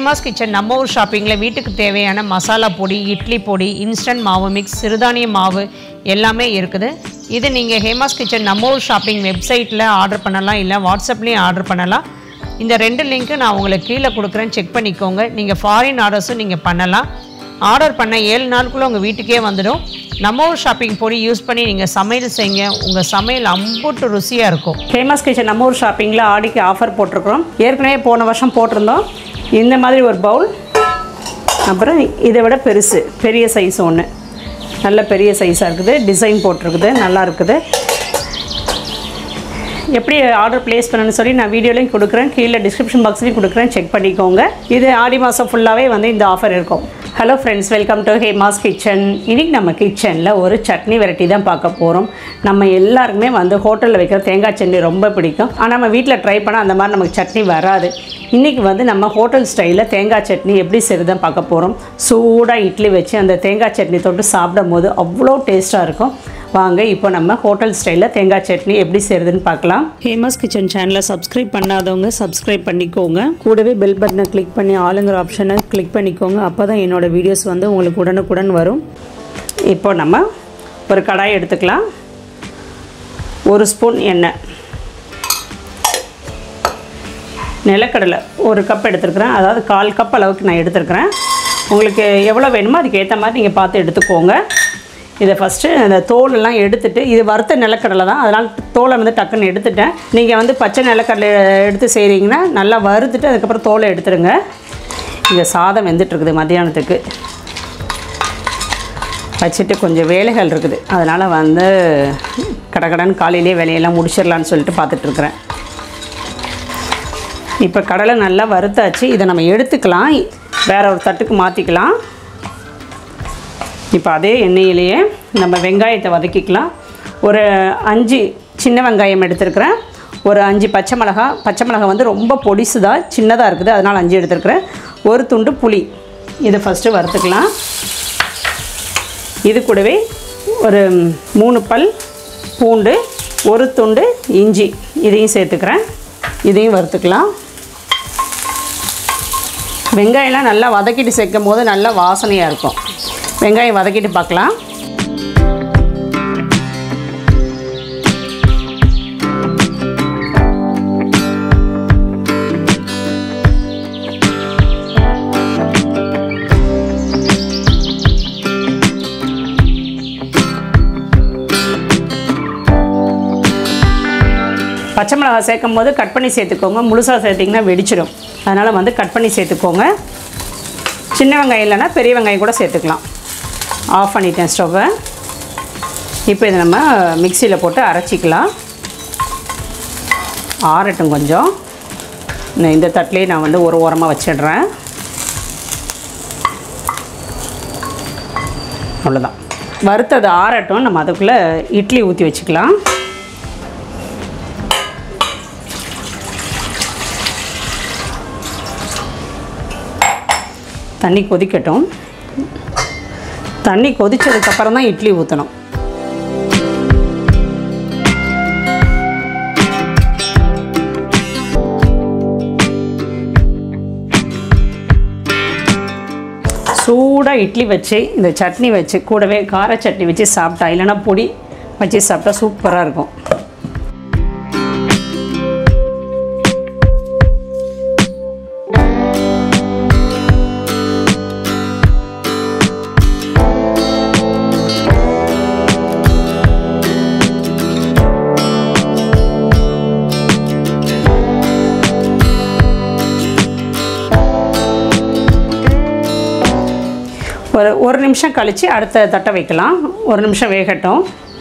Hema's kitchen நம்ம ஊர் ஷாப்பிங்கில் வீட்டுக்கு தேவையான மசாலா பொடி இட்லி பொடி இன்ஸ்டன்ட் மாவு மிக்ஸ் சிறுதானிய மாவு எல்லாமே இருக்குது இது நீங்கள் ஹேமாஸ் கிச்சன் நம்ம ஊர் ஷாப்பிங் வெப்சைட்டில் ஆர்டர் பண்ணலாம் இல்லை வாட்ஸ்அப்லேயும் ஆர்டர் பண்ணலாம் இந்த ரெண்டு லிங்க்கு நான் உங்களுக்கு கீழே கொடுக்குறேன் செக் பண்ணிக்கோங்க நீங்கள் ஃபாரின் ஆர்டர்ஸும் நீங்கள் பண்ணலாம் ஆர்டர் பண்ண ஏழு நாளுக்குள்ளே உங்கள் வீட்டுக்கே வந்துடும் நம்ம ஊர் ஷாப்பிங் பொடி யூஸ் பண்ணி நீங்கள் சமையல் செய்யுங்க உங்கள் சமையல் அம்புட்டு ருசியாக இருக்கும் ஃபேமஸ் கிச்சன் நம்ம ஊர் ஷாப்பிங்கில் ஆடிக்கு ஆஃபர் போட்டிருக்கிறோம் ஏற்கனவே போன வருஷம் போட்டிருந்தோம் இந்த மாதிரி ஒரு பவுல் அப்புறம் இதை விட பெருசு பெரிய சைஸ் ஒன்று நல்ல பெரிய சைஸாக இருக்குது டிசைன் போட்டிருக்குது நல்லா இருக்குது எப்படி ஆர்டர் ப்ளேஸ் பண்ணணும்னு சொல்லி நான் வீடியோலையும் கொடுக்குறேன் கீழே டிஸ்கிரிப்ஷன் பாக்ஸ்லையும் கொடுக்குறேன் செக் பண்ணிக்கோங்க இது ஆடி மாதம் ஃபுல்லாகவே வந்து இந்த ஆஃபர் இருக்கும் hello friends welcome to Hema's kitchen இன்றைக்கி நம்ம கிச்சனில் ஒரு சட்னி வெரைட்டி தான் பார்க்க போகிறோம் நம்ம எல்லாருக்குமே வந்து ஹோட்டலில் வைக்கிற தேங்காய் சட்னி ரொம்ப பிடிக்கும் ஆனால் நம்ம வீட்டில் ட்ரை பண்ணால் அந்த மாதிரி நமக்கு சட்னி வராது இன்றைக்கி வந்து நம்ம ஹோட்டல் ஸ்டைலில் தேங்காய் சட்னி எப்படி செய்கிறதான் பார்க்க போகிறோம் சூடாக இட்லி வச்சு அந்த தேங்காய் சட்னி தொட்டு சாப்பிடும் போது அவ்வளோ டேஸ்ட்டாக இருக்கும் வாங்க இப்போ நம்ம ஹோட்டல் ஸ்டைலில் தேங்காய் சட்னி எப்படி செய்கிறதுன்னு பார்க்கலாம் ஃபேமஸ் கிச்சன் சேனலை சப்ஸ்கிரைப் பண்ணாதவங்க சப்ஸ்கிரைப் பண்ணிக்கோங்க கூடவே பெல் பட்டனை கிளிக் பண்ணி ஆளுங்கிற ஆப்ஷனை கிளிக் பண்ணிக்கோங்க அப்போ தான் என்னோடய வீடியோஸ் வந்து உங்களுக்கு உடனுக்குடன் வரும் இப்போ நம்ம ஒரு கடாய் எடுத்துக்கலாம் ஒரு ஸ்பூன் எண்ணெய் நிலக்கடலை ஒரு கப் எடுத்துருக்குறேன் அதாவது கால் கப் அளவுக்கு நான் எடுத்துருக்குறேன் உங்களுக்கு எவ்வளோ வேணுமோ அதுக்கு ஏற்ற மாதிரி நீங்கள் பார்த்து எடுத்துக்கோங்க இதை ஃபஸ்ட்டு அந்த தோலெல்லாம் எடுத்துட்டு இது வறுத்த நிலக்கடலை தான் அதனால் தோலை வந்து டக்குன்னு எடுத்துட்டேன் நீங்கள் வந்து பச்சை நிலக்கடலை எடுத்து செய்கிறீங்கன்னா நல்லா வறுத்துட்டு அதுக்கப்புறம் தோலை எடுத்துருங்க இங்கே சாதம் வெந்துட்டுருக்குது மத்தியானத்துக்கு வச்சுட்டு கொஞ்சம் வேலைகள் இருக்குது அதனால் வந்து கடகடன்னு காலையிலே வேலையெல்லாம் முடிச்சிடலான்னு சொல்லிட்டு பார்த்துட்ருக்குறேன் இப்போ கடலை நல்லா வறுத்தாச்சு இதை நம்ம எடுத்துக்கலாம் வேற ஒரு தட்டுக்கு மாற்றிக்கலாம் இப்போ அதே எண்ணெயிலேயே நம்ம வெங்காயத்தை வதக்கிக்கலாம் ஒரு அஞ்சு சின்ன வெங்காயம் எடுத்துருக்கிறேன் ஒரு அஞ்சு பச்சை மிளகா பச்சை மிளகா வந்து ரொம்ப பொடிசுதாக சின்னதாக இருக்குது அதனால் அஞ்சு எடுத்துருக்கிறேன் ஒரு துண்டு புளி இதை ஃபஸ்ட்டு வறுத்துக்கலாம் இது கூடவே ஒரு மூணு பல் பூண்டு ஒரு துண்டு இஞ்சி இதையும் சேர்த்துக்கிறேன் இதையும் வறுத்துக்கலாம் வெங்காயம்லாம் நல்லா வதக்கிட்டு சேர்க்கும் போது நல்லா வாசனையாக இருக்கும் வெங்காயம் வதக்கிட்டு பார்க்கலாம் பச்சை மிளகாய் சேர்க்கும் போது கட் பண்ணி சேர்த்துக்கோங்க முழுசாக சேர்த்திங்கன்னா வெடிச்சிடும் அதனால் வந்து கட் பண்ணி சேர்த்துக்கோங்க சின்ன வெங்காயம் இல்லைன்னா பெரிய வெங்காயம் கூட சேர்த்துக்கலாம் ஆஃப் பண்ணிட்டேன் ஸ்டவ்வை இப்போ இதை நம்ம மிக்சியில் போட்டு அரைச்சிக்கலாம் ஆறட்டும் கொஞ்சம் இந்த- இந்த தட்டிலே நான் வந்து ஒரு ஓரமாக வச்சிடுறேன் அவ்வளோதான் வறுத்தது ஆறட்டும் நம்ம அதுக்குள்ளே இட்லி ஊற்றி வச்சுக்கலாம் தண்ணி கொதிக்கட்டும் தண்ணி கொதிச்சதுக்கப்புறம் தான் இட்லி ஊற்றணும் சூடாக இட்லி வச்சு இந்த சட்னி வச்சு கூடவே கார சட்னி வச்சு சாப்பிட்டா இல்லைன்னா பொடி வச்சு சாப்பிட்டா சூப்பராக இருக்கும் ஒரு ஒரு நிமிஷம் கழித்து அடுத்த தட்டை வைக்கலாம் ஒரு நிமிஷம் வேகட்டும்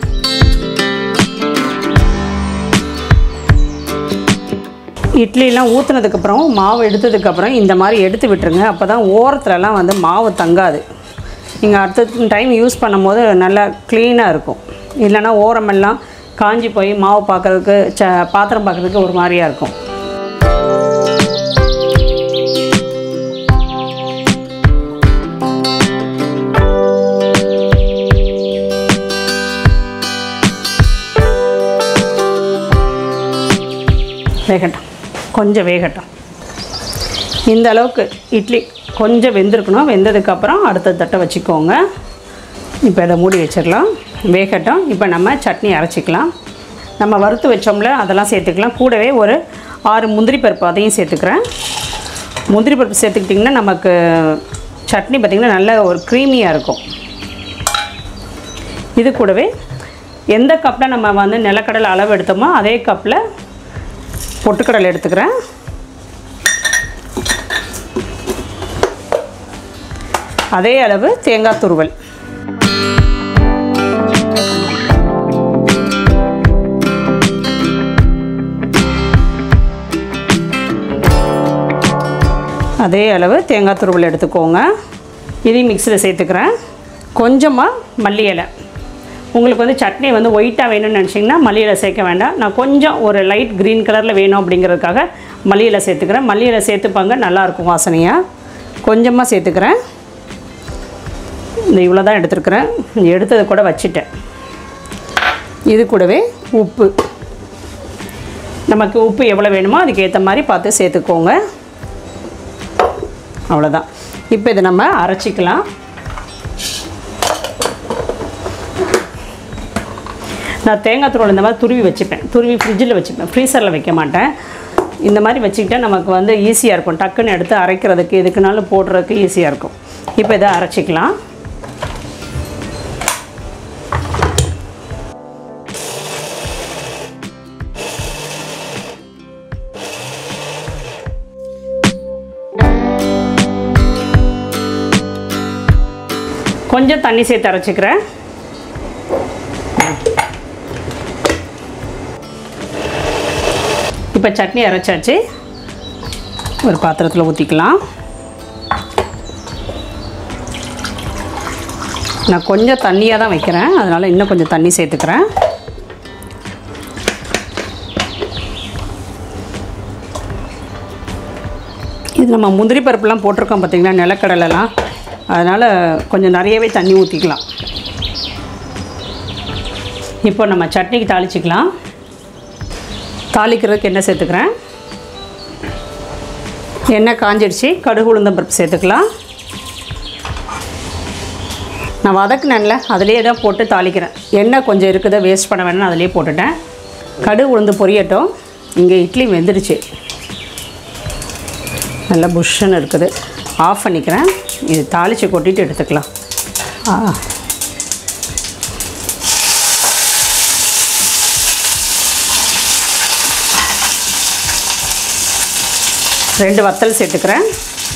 இட்லிலாம் ஊற்றுனதுக்கப்புறம் மாவு எடுத்ததுக்கப்புறம் இந்த மாதிரி எடுத்து விட்டுருங்க அப்போ தான் ஓரத்துலலாம் வந்து மாவு தங்காது நீங்கள் அடுத்த டைம் யூஸ் பண்ணும்போது நல்லா க்ளீனாக இருக்கும் இல்லைன்னா ஓரமெல்லாம் காஞ்சி போய் மாவு பார்க்குறதுக்கு ச பாத்திரம் பார்க்குறதுக்கு ஒரு மாதிரியாக இருக்கும் வேகட்டும் கொஞ்சம் வேகட்டும் இந்த அளவுக்கு இட்லி கொஞ்சம் வெந்திருக்கணும் வெந்ததுக்கப்புறம் அடுத்த தட்டை வச்சுக்கோங்க இப்போ இதை மூடி வச்சிடலாம் வேகட்டும் இப்போ நம்ம சட்னி அரைச்சிக்கலாம் நம்ம வறுத்து வச்சோம்ல அதெல்லாம் சேர்த்துக்கலாம் கூடவே ஒரு ஆறு முந்திரி பருப்பு அதையும் சேர்த்துக்கிறேன் முந்திரி பருப்பு சேர்த்துக்கிட்டிங்கன்னா நமக்கு சட்னி பார்த்திங்கன்னா நல்ல ஒரு க்ரீமியாக இருக்கும் இது கூடவே எந்த கப்பில் நம்ம வந்து நிலக்கடலை அளவு எடுத்தோமோ அதே கப்பில் பொட்டுக்கடலை எடுத்துக்கிறேன் அதே அளவு தேங்காய் துருவல் அதே அளவு தேங்காய் துருவல் எடுத்துக்கோங்க இதையும் மிக்சியில் சேர்த்துக்கிறேன் கொஞ்சமாக மல்லி இலை உங்களுக்கு வந்து சட்னி வந்து ஒயிட்டாக வேணும்னு நினச்சிங்கன்னா மல்லி இலை சேர்க்க வேண்டாம் நான் கொஞ்சம் ஒரு லைட் க்ரீன் கலரில் வேணும் அப்படிங்கிறதுக்காக மல்லி இலை சேர்த்துக்கிறேன் மல்லி இலை சேர்த்துப்பாங்க நல்லாயிருக்கும் வாசனையாக கொஞ்சமாக சேர்த்துக்கிறேன் இந்த இவ்வளோ தான் எடுத்துருக்குறேன் எடுத்ததை கூட வச்சுட்டேன் இது கூடவே உப்பு நமக்கு உப்பு எவ்வளோ வேணுமோ அதுக்கு ஏற்ற மாதிரி பார்த்து சேர்த்துக்கோங்க அவ்வளோதான் இப்போ இதை நம்ம அரைச்சிக்கலாம் நான் தேங்காய் துருவல் இந்த மாதிரி துருவி வச்சுப்பேன் துருவி ஃப்ரிட்ஜில் வச்சுப்பேன் ஃப்ரீசரில் வைக்க மாட்டேன் இந்த மாதிரி வச்சுக்கிட்டா நமக்கு வந்து ஈஸியாக இருக்கும் டக்குன்னு எடுத்து அரைக்கிறதுக்கு எதுக்குனாலும் போடுறதுக்கு ஈஸியாக இருக்கும் இப்போ இதை அரைச்சிக்கலாம் கொஞ்சம் தண்ணி சேர்த்து அரைச்சிக்கிறேன் இப்போ சட்னி அரைச்சாச்சு ஒரு பாத்திரத்தில் ஊற்றிக்கலாம் நான் கொஞ்சம் தண்ணியாக தான் வைக்கிறேன் அதனால் இன்னும் கொஞ்சம் தண்ணி சேர்த்துக்கிறேன் இது நம்ம முந்திரி பருப்புலாம் போட்டிருக்கோம் பார்த்திங்கன்னா நிலக்கடலைலாம் அதனால் கொஞ்சம் நிறையவே தண்ணி ஊற்றிக்கலாம் இப்போ நம்ம சட்னிக்கு தாளிச்சிக்கலாம் தாளிக்கிறதுக்கு எண்ணெய் சேர்த்துக்கிறேன் எண்ணெய் காஞ்சிடுச்சு கடுகு உளுந்தம் பருப்பு சேர்த்துக்கலாம் நான் வதக்குனேன்ல அதிலே தான் போட்டு தாளிக்கிறேன் எண்ணெய் கொஞ்சம் இருக்குதை வேஸ்ட் பண்ண வேணாம் அதிலே போட்டுட்டேன் கடுகு உளுந்து பொரியட்டும் இங்கே இட்லி வெந்துடுச்சு நல்லா புஷ்ஷுன்னு இருக்குது ஆஃப் பண்ணிக்கிறேன் இது தாளித்து கொட்டிட்டு எடுத்துக்கலாம் ஆ ரெண்டு வத்தல் சேர்த்துக்கிறேன்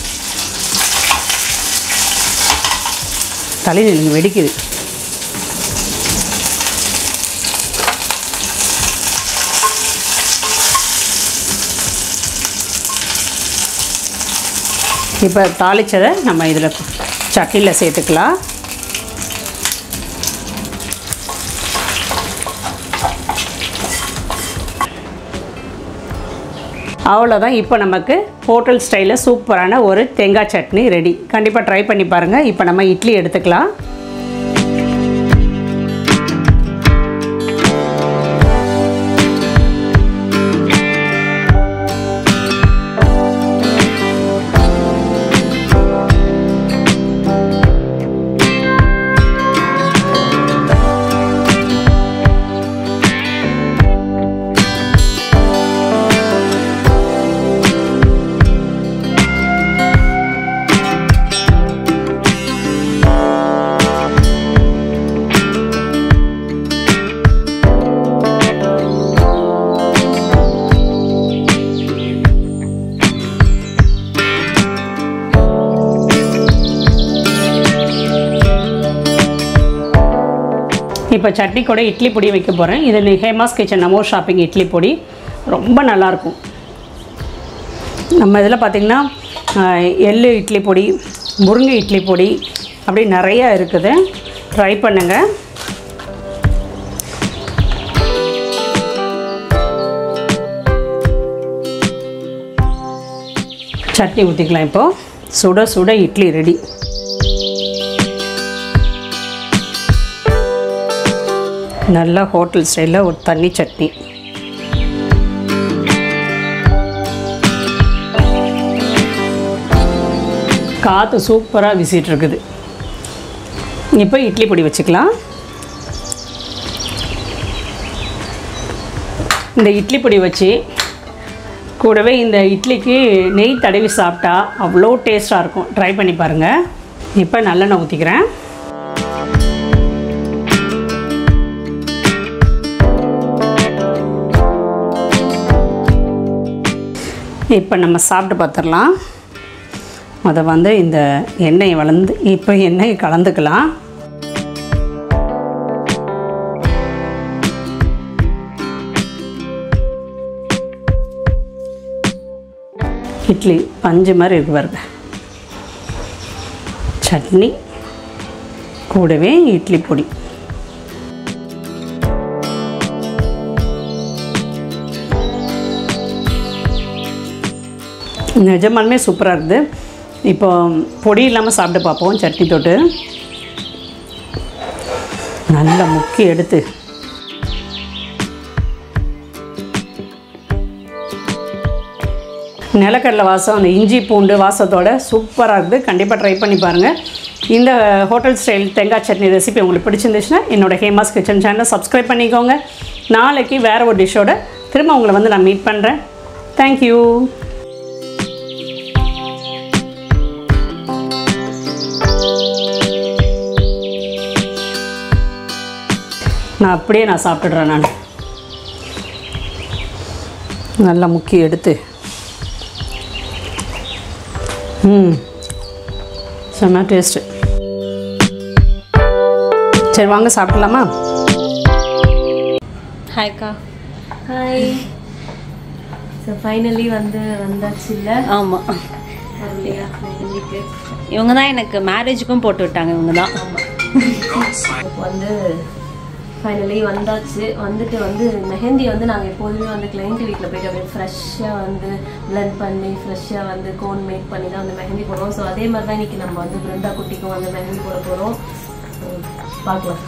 தலையில் வெடிக்குது இப்போ தாளித்ததை நம்ம இதில் சட்னியில் சேர்த்துக்கலாம் அவ்வளோதான் இப்போ நமக்கு ஹோட்டல் ஸ்டைலில் சூப்பரான ஒரு தேங்காய் சட்னி ரெடி கண்டிப்பாக ட்ரை பண்ணி பாருங்கள் இப்போ நம்ம இட்லி எடுத்துக்கலாம் இப்போ சட்னி கூட இட்லி பொடி வைக்க போகிறேன் இது நீ ஹேமாஸ் கிச்சன் நமோ ஷாப்பிங் இட்லி பொடி ரொம்ப நல்லாயிருக்கும் நம்ம இதில் பார்த்திங்கன்னா ஆஹ், எள்ளு இட்லி பொடி முருங்கை இட்லி பொடி அப்படி நிறையா இருக்குது ட்ரை பண்ணுங்கள் சட்னி ஊற்றிக்கலாம் இப்போது சுட சுட இட்லி ரெடி நல்லா ஹோட்டல் ஸ்டைலில் ஒரு தண்ணி சட்னி காற்று சூப்பராக வீசிட்டு இருக்குது இப்போ இட்லி பொடி வச்சுக்கலாம் இந்த இட்லி பொடி வச்சு கூடவே இந்த இட்லிக்கு நெய் தடவி சாப்பிட்டா அவ்வளோ டேஸ்ட்டாக இருக்கும் ட்ரை பண்ணி பாருங்கள் இப்போ நல்லெண்ணெய் ஊற்றிக்கிறேன் இப்போ நம்ம சாப்பிட்டு பார்த்துடலாம் அதை வந்து இந்த எண்ணெயை வளர்ந்து இப்போ எண்ணெயை கலந்துக்கலாம் இட்லி பஞ்சு மாதிரி இருக்கு பாருங்க சட்னி கூடவே இட்லி பொடி நிஜமாலுமே சூப்பராக இருக்குது இப்போ பொடி இல்லாமல் சாப்பிட்டு பார்ப்போம் சட்னி தொட்டு நல்லா முக்கி எடுத்து நிலக்கடலை வாசம் அந்த இஞ்சி பூண்டு வாசத்தோட சூப்பராக இருக்குது கண்டிப்பாக ட்ரை பண்ணி பாருங்கள் இந்த ஹோட்டல் ஸ்டைல் தேங்காய் சட்னி ரெசிபி உங்களுக்கு பிடிச்சிருந்துச்சுன்னா என்னோட ஹேமாஸ் கிச்சன் சேனலை சப்ஸ்கிரைப் பண்ணிக்கோங்க நாளைக்கு வேறு ஒரு டிஷ்ஷோட திரும்ப உங்களை வந்து நான் மீட் பண்ணுறேன் தேங்க்யூ நான் அப்படியே நான் சாப்பிட்டுடுறேன் நான் நல்லா முக்கி எடுத்து ம் செம்ம டேஸ்ட்டு சரி வாங்க சாப்பிடலாமா ஹாய்க்கா ஹாய் ஸோ ஃபைனலி வந்து வந்தாச்சு இல்லை ஆமாம் இல்லையா இன்னைக்கு இவங்க தான் எனக்கு மேரேஜுக்கும் போட்டு விட்டாங்க இவங்க தான் இப்போ வந்து ஃபைனலி வந்தாச்சு வந்துட்டு வந்து மெஹந்தி வந்து நாங்கள் எப்போதுமே வந்து கிளைண்ட் வீட்டில் போயிட்டு அப்படியே ஃப்ரெஷ்ஷாக வந்து blend பண்ணி ஃப்ரெஷ்ஷாக வந்து கோன் மேக் பண்ணி தான் வந்து மெஹந்தி போடுவோம் ஸோ அதே மாதிரி தான் இன்னைக்கு நம்ம வந்து பிருந்தா குட்டிக்கும் வந்து மெஹந்தி போட போகிறோம் பார்க்கலாம்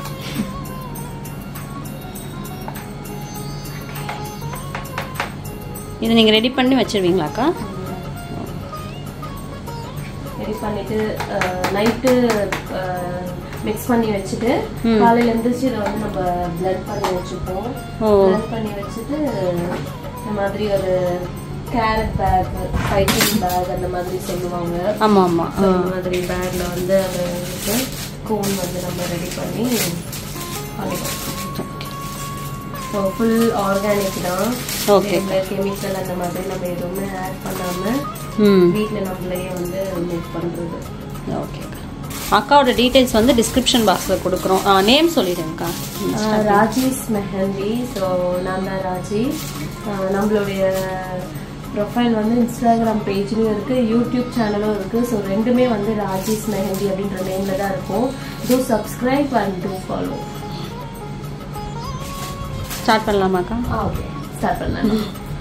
இது நீங்கள் ரெடி பண்ணி வச்சிருவீங்களாக்கா ரெடி பண்ணிட்டு நைட்டு மிக்ஸ் பண்ணி வச்சுட்டு காலையில எந்திரிச்சு இதை வந்து நம்ம பிளட் பண்ணி வச்சுப்போம் ஓ. பிளட் பண்ணி வச்சுட்டு இந்த மாதிரி ஒரு கேரட் பேக் ஃபைட்டிங் பேக் அந்த மாதிரி சொல்லுவாங்க ஆமாம் ஆமாம் So, இந்த மாதிரி பேக்ல வந்து அதை வந்து கோன் வந்து நம்ம ரெடி பண்ணி பண்ணிப்போம் ஸோ ஃபுல் ஆர்கானிக் தான் Okay. கெமிக்கல் அந்த மாதிரி நம்ம எதுவுமே ஆட் பண்ணாம ம் வீட்டில் நம்மளே வந்து மேக் பண்ணுறது ஓகே அக்காவோட டீட்டெயில்ஸ் வந்து டிஸ்கிரிப்ஷன் பாக்ஸில் கொடுக்குறோம் நேம் சொல்லிடுங்கக்கா ராஜேஷ் மெஹந்தி ஸோ நான் தான் ராஜி ஆஹ் நம்மளுடைய ப்ரொஃபைல் வந்து இன்ஸ்டாகிராம் பேஜ்லையும் இருக்குது யூடியூப் சேனலும் இருக்குது ஸோ ரெண்டுமே வந்து ராஜேஷ் மெஹந்தி அப்படின்ற நேமில் தான் இருக்கும் to subscribe and to follow start பண்ணலாமாக்கா ஆ ஓகே ஸ்டார்ட் பண்ணேன்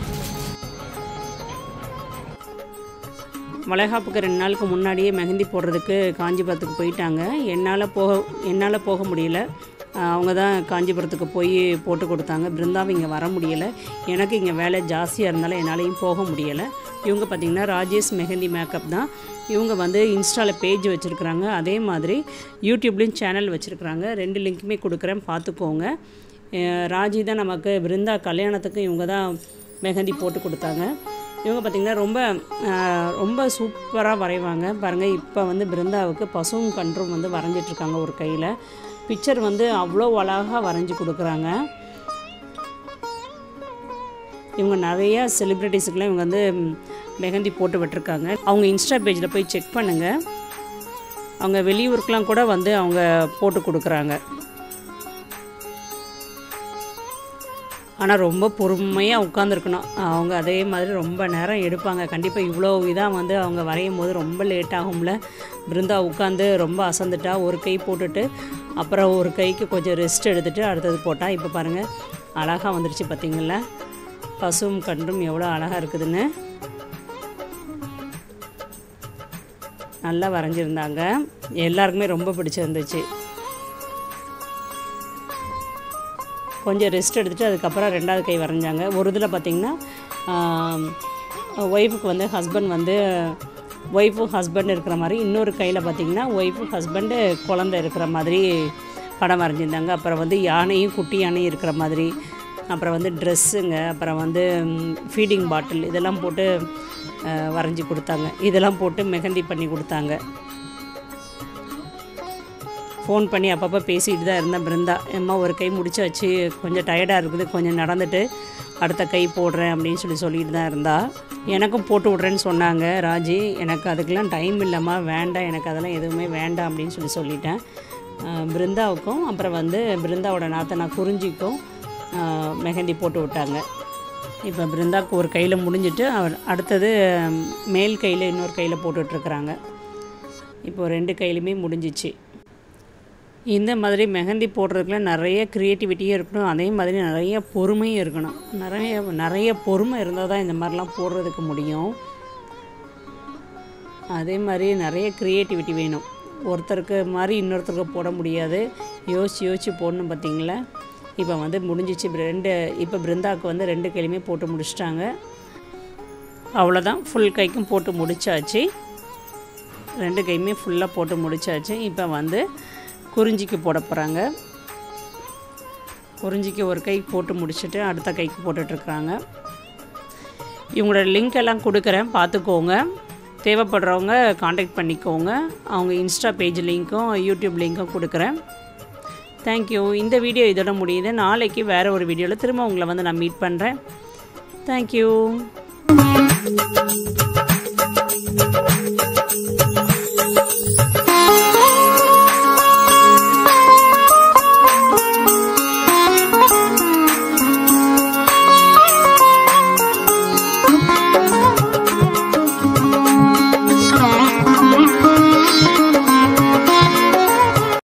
வளைகாப்புக்கு ரெண்டு நாளுக்கு முன்னாடியே மெஹந்தி போடுறதுக்கு காஞ்சிபுரத்துக்கு போயிட்டாங்க என்னால் போக என்னால் போக முடியல ஆஹ் அவங்க தான் காஞ்சிபுரத்துக்கு போய் போட்டு கொடுத்தாங்க பிருந்தாவும் இங்கே வர முடியலை எனக்கு இங்கே வேலை ஜாஸ்தியாக இருந்தாலும் என்னாலையும் போக முடியலை இவங்க பார்த்திங்கன்னா ராஜேஷ் மெஹந்தி மேக்கப் தான் இவங்க வந்து இன்ஸ்டாவில் பேஜ் வச்சுருக்குறாங்க அதே மாதிரி யூடியூப்லேயும் சேனல் வச்சுருக்குறாங்க ரெண்டு லிங்க்குமே கொடுக்குறேன் பார்த்துக்கோங்க அஹ் ராஜி தான் நமக்கு பிருந்தா கல்யாணத்துக்கு இவங்க தான் மெஹந்தி போட்டு கொடுத்தாங்க இவங்க பார்த்திங்கன்னா ரொம்ப ஆஹ், ரொம்ப சூப்பராக வரைவாங்க பாருங்கள் இப்போ வந்து பிருந்தாவுக்கு பசுவும் கன்றும் வந்து வரைஞ்சிட்ருக்காங்க ஒரு கையில் பிக்சர் வந்து அவ்வளோ அழகாக வரைஞ்சி கொடுக்குறாங்க இவங்க நிறைய செலிப்ரிட்டிஸுக்கெலாம் இவங்க வந்து ம், மெஹந்தி போட்டு விட்டுருக்காங்க அவங்க இன்ஸ்டா பேஜில் போய் செக் பண்ணுங்கள் அவங்க வெளியூருக்கெலாம் கூட வந்து அவங்க போட்டு கொடுக்குறாங்க ஆனால் ரொம்ப பொறுமையாக உட்காந்துருக்கணும் அவங்க அதே மாதிரி ரொம்ப நேரம் எடுப்பாங்க கண்டிப்பாக இவ்வளோ இதாக வந்து அவங்க வரையும் போது ரொம்ப லேட் ஆகும்ல பிருந்தா உட்காந்து ரொம்ப அசந்துட்டா ஒரு கை போட்டுட்டு அப்புறம் ஒரு கைக்கு கொஞ்சம் ரெஸ்ட் எடுத்துட்டு அடுத்தது போட்டால் இப்போ பாருங்கள் அழகாக வந்துருச்சு பார்த்தீங்களா பசுவும் கன்றும் எவ்வளோ அழகாக இருக்குதுன்னு நல்லா வரைஞ்சிருந்தாங்க எல்லாருக்குமே ரொம்ப பிடிச்சிருந்துச்சு கொஞ்சம் ரெஸ்ட் எடுத்துகிட்டு அதுக்கப்புறம் ரெண்டாவது கை வரைஞ்சாங்க ஒரு இதில் பார்த்திங்கன்னா ஒய்ஃபுக்கு வந்து ஹஸ்பண்ட் வந்து ஒய்ஃபும் ஹஸ்பண்ட் இருக்கிற மாதிரி இன்னொரு கையில் பார்த்தீங்கன்னா ஒய்ஃபும் ஹஸ்பண்டு குழந்தை இருக்கிற மாதிரி படம் வரைஞ்சிருந்தாங்க அப்புறம் வந்து யானையும் குட்டி யானையும் இருக்கிற மாதிரி அப்புறம் வந்து ட்ரெஸ்ஸுங்க அப்புறம் வந்து ஃபீடிங் பாட்டில் இதெல்லாம் போட்டு அஹ், வரைஞ்சி கொடுத்தாங்க இதெல்லாம் போட்டு மெஹந்தி பண்ணி கொடுத்தாங்க ஃபோன் பண்ணி அப்பப்போ பேசிட்டு தான் இருந்தேன் பிருந்தா அம்மா ஒரு கை முடிச்சு வச்சு கொஞ்சம் டயர்டாக இருக்குது கொஞ்சம் நடந்துட்டு அடுத்த கை போடுறேன் அப்படின்னு சொல்லி சொல்லிட்டு தான் இருந்தா எனக்கும் போட்டு விட்றேன்னு சொன்னாங்க ராஜி எனக்கு அதுக்கெல்லாம் டைம் இல்லைம்மா வேண்டாம் எனக்கு அதெல்லாம் எதுவுமே வேண்டாம் அப்படின்னு சொல்லி சொல்லிட்டேன் அஹ் பிருந்தாவுக்கும் அப்புறம் வந்து பிருந்தாவோட நாத்தனா குறிஞ்சிக்கும் அஹ் மெஹந்தி போட்டு விட்டாங்க இப்போ பிருந்தாவுக்கு ஒரு கையில் முடிஞ்சிட்டு அவர் அடுத்தது மேல் கையில் இன்னொரு கையில் போட்டுட்ருக்குறாங்க இப்போ ரெண்டு கையிலுமே முடிஞ்சிச்சு இந்த மாதிரி மெஹந்தி போடுறதுக்குள்ள நிறைய க்ரியேட்டிவிட்டியும் இருக்கணும் அதே மாதிரி நிறைய பொறுமையும் இருக்கணும் நிறைய நிறைய பொறுமை இருந்தால் தான் இந்த மாதிரிலாம் போடுறதுக்கு முடியும் அதே மாதிரி நிறைய க்ரியேட்டிவிட்டி வேணும் ஒருத்தருக்கு மாதிரி இன்னொருத்தருக்கு போட முடியாது யோசிச்சு யோசிச்சு போடணும் பார்த்தீங்களா இப்போ வந்து முடிஞ்சிச்சு இப்ப ரெண்டு இப்போ பிருந்தாவுக்கு வந்து ரெண்டு கையிலுமே போட்டு முடிச்சிட்டாங்க அவ்வளோதான் ஃபுல் கைக்கும் போட்டு முடிச்சாச்சு ரெண்டு கையுமே ஃபுல்லாக போட்டு முடிச்சாச்சு இப்போ வந்து குறிஞ்சிக்கு போட போகிறாங்க குறிஞ்சிக்கு ஒரு கை போட்டு முடிச்சுட்டு அடுத்த கைக்கு போட்டுட்ருக்குறாங்க இவங்களோட லிங்க் எல்லாம் கொடுக்குறேன் பார்த்துக்கோங்க தேவைப்படுறவங்க காண்டாக்ட் பண்ணிக்கோங்க அவங்க இன்ஸ்டா பேஜ் லிங்க்கும் யூடியூப் லிங்க்கும் கொடுக்குறேன் தேங்க்யூ இந்த வீடியோ இதோட முடியுது நாளைக்கு வேறு ஒரு வீடியோவில் திரும்ப உங்களை வந்து நான் மீட் பண்ணுறேன் தேங்க்யூ